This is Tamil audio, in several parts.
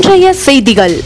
இன்றைய செய்திகள்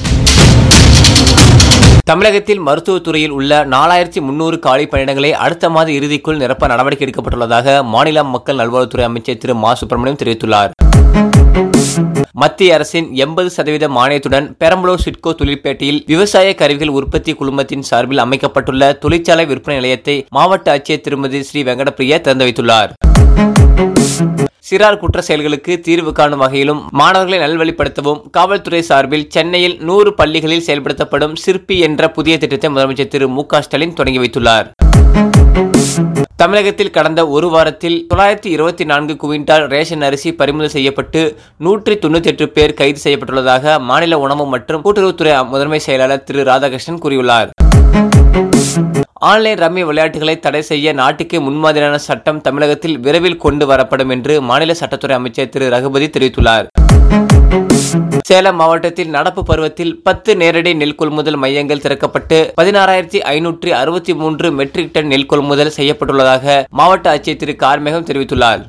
தமிழகத்தில் மருத்துவத் துறையில் உள்ள நாலாயிரத்தி முன்னூறு காலி பணியிடங்களை அடுத்த மாத இறுதிக்குள் நிரப்ப நடவடிக்கை எடுக்கப்பட்டுள்ளதாக மாநில மக்கள் நல்வாழ்வுத்துறை அமைச்சர் திரு மா சுப்பிரமணியம் தெரிவித்துள்ளார் மத்திய அரசின் எண்பது சதவீத மானியத்துடன் பெரம்பலூர் சிட்கோ தொழிற்பேட்டையில் விவசாய கருவிகள் உற்பத்தி குழுமத்தின் சார்பில் அமைக்கப்பட்டுள்ள தொழிற்சாலை விற்பனை நிலையத்தை மாவட்ட ஆட்சியர் திருமதி ஸ்ரீ வெங்கடப்பிரியா திறந்து வைத்துள்ளார் சிறார் குற்ற செயல்களுக்கு தீர்வு காணும் வகையிலும் மாணவர்களை நல்வழிப்படுத்தவும் காவல்துறை சார்பில் சென்னையில் நூறு பள்ளிகளில் செயல்படுத்தப்படும் சிற்பி என்ற புதிய திட்டத்தை முதலமைச்சர் திரு மு க ஸ்டாலின் தொடங்கி வைத்துள்ளார் தமிழகத்தில் கடந்த ஒரு வாரத்தில் தொள்ளாயிரத்தி இருபத்தி நான்கு குவிண்டால் ரேஷன் அரிசி பறிமுதல் செய்யப்பட்டு நூற்றி தொண்ணூத்தி எட்டு பேர் கைது செய்யப்பட்டுள்ளதாக மாநில உணவு மற்றும் கூட்டுறவுத்துறை முதன்மை செயலாளர் திரு ராதாகிருஷ்ணன் கூறியுள்ளார் ஆன்லைன் ரம்மி விளையாட்டுகளை தடை செய்ய நாட்டுக்கு முன்மாதிரியான சட்டம் தமிழகத்தில் விரைவில் கொண்டு வரப்படும் என்று மாநில சட்டத்துறை அமைச்சர் திரு ரகுபதி தெரிவித்துள்ளார் சேலம் மாவட்டத்தில் நடப்பு பருவத்தில் பத்து நேரடி நெல் கொள்முதல் மையங்கள் திறக்கப்பட்டு பதினாறாயிரத்தி ஐநூற்றி அறுபத்தி மூன்று மெட்ரிக் டன் நெல் கொள்முதல் செய்யப்பட்டுள்ளதாக மாவட்ட ஆட்சியர் திரு கார்மேகம் தெரிவித்துள்ளார்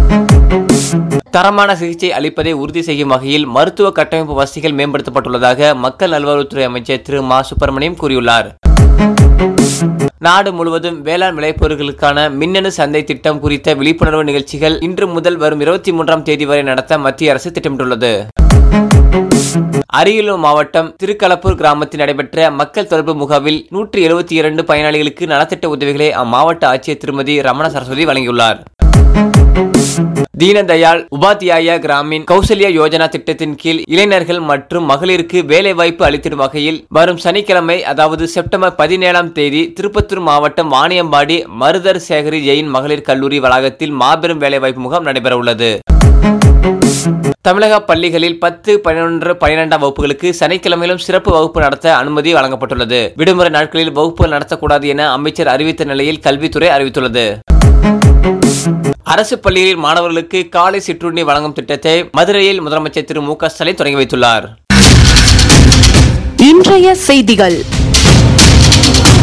தரமான சிகிச்சை அளிப்பதை உறுதி செய்யும் வகையில் மருத்துவ கட்டமைப்பு வசதிகள் மேம்படுத்தப்பட்டுள்ளதாக மக்கள் நல்வாழ்வுத்துறை அமைச்சர் திரு மா சுப்பிரமணியம் கூறியுள்ளார் நாடு முழுவதும் வேளாண் விளைபொருட்களுக்கான மின்னணு சந்தை திட்டம் குறித்த விழிப்புணர்வு நிகழ்ச்சிகள் இன்று முதல் வரும் இருபத்தி மூன்றாம் தேதி வரை நடத்த மத்திய அரசு திட்டமிட்டுள்ளது அரியலூர் மாவட்டம் திருக்கலப்பூர் கிராமத்தில் நடைபெற்ற மக்கள் தொடர்பு முகாமில் நூற்றி எழுபத்தி இரண்டு பயனாளிகளுக்கு நலத்திட்ட உதவிகளை அம்மாவட்ட ஆட்சியர் திருமதி ரமண சரஸ்வதி வழங்கியுள்ளார் தீனதயாள் உபாத்தியாய கிராமின் கௌசல்யா யோஜனா திட்டத்தின் கீழ் இளைஞர்கள் மற்றும் மகளிருக்கு வேலைவாய்ப்பு அளித்திடும் வகையில் வரும் சனிக்கிழமை அதாவது செப்டம்பர் பதினேழாம் தேதி திருப்பத்தூர் மாவட்டம் வாணியம்பாடி மருதர் சேகரி ஜெயின் மகளிர் கல்லூரி வளாகத்தில் மாபெரும் வேலைவாய்ப்பு முகாம் நடைபெற உள்ளது தமிழக பள்ளிகளில் பத்து பதினொன்று பனிரெண்டாம் வகுப்புகளுக்கு சனிக்கிழமையிலும் சிறப்பு வகுப்பு நடத்த அனுமதி வழங்கப்பட்டுள்ளது விடுமுறை நாட்களில் வகுப்புகள் நடத்தக்கூடாது என அமைச்சர் அறிவித்த நிலையில் கல்வித்துறை அறிவித்துள்ளது அரசு பள்ளிகளில் மாணவர்களுக்கு காலை சிற்றுண்டி வழங்கும் திட்டத்தை மதுரையில் முதலமைச்சர் திரு மு க ஸ்டாலின் தொடங்கி வைத்துள்ளார் இன்றைய செய்திகள்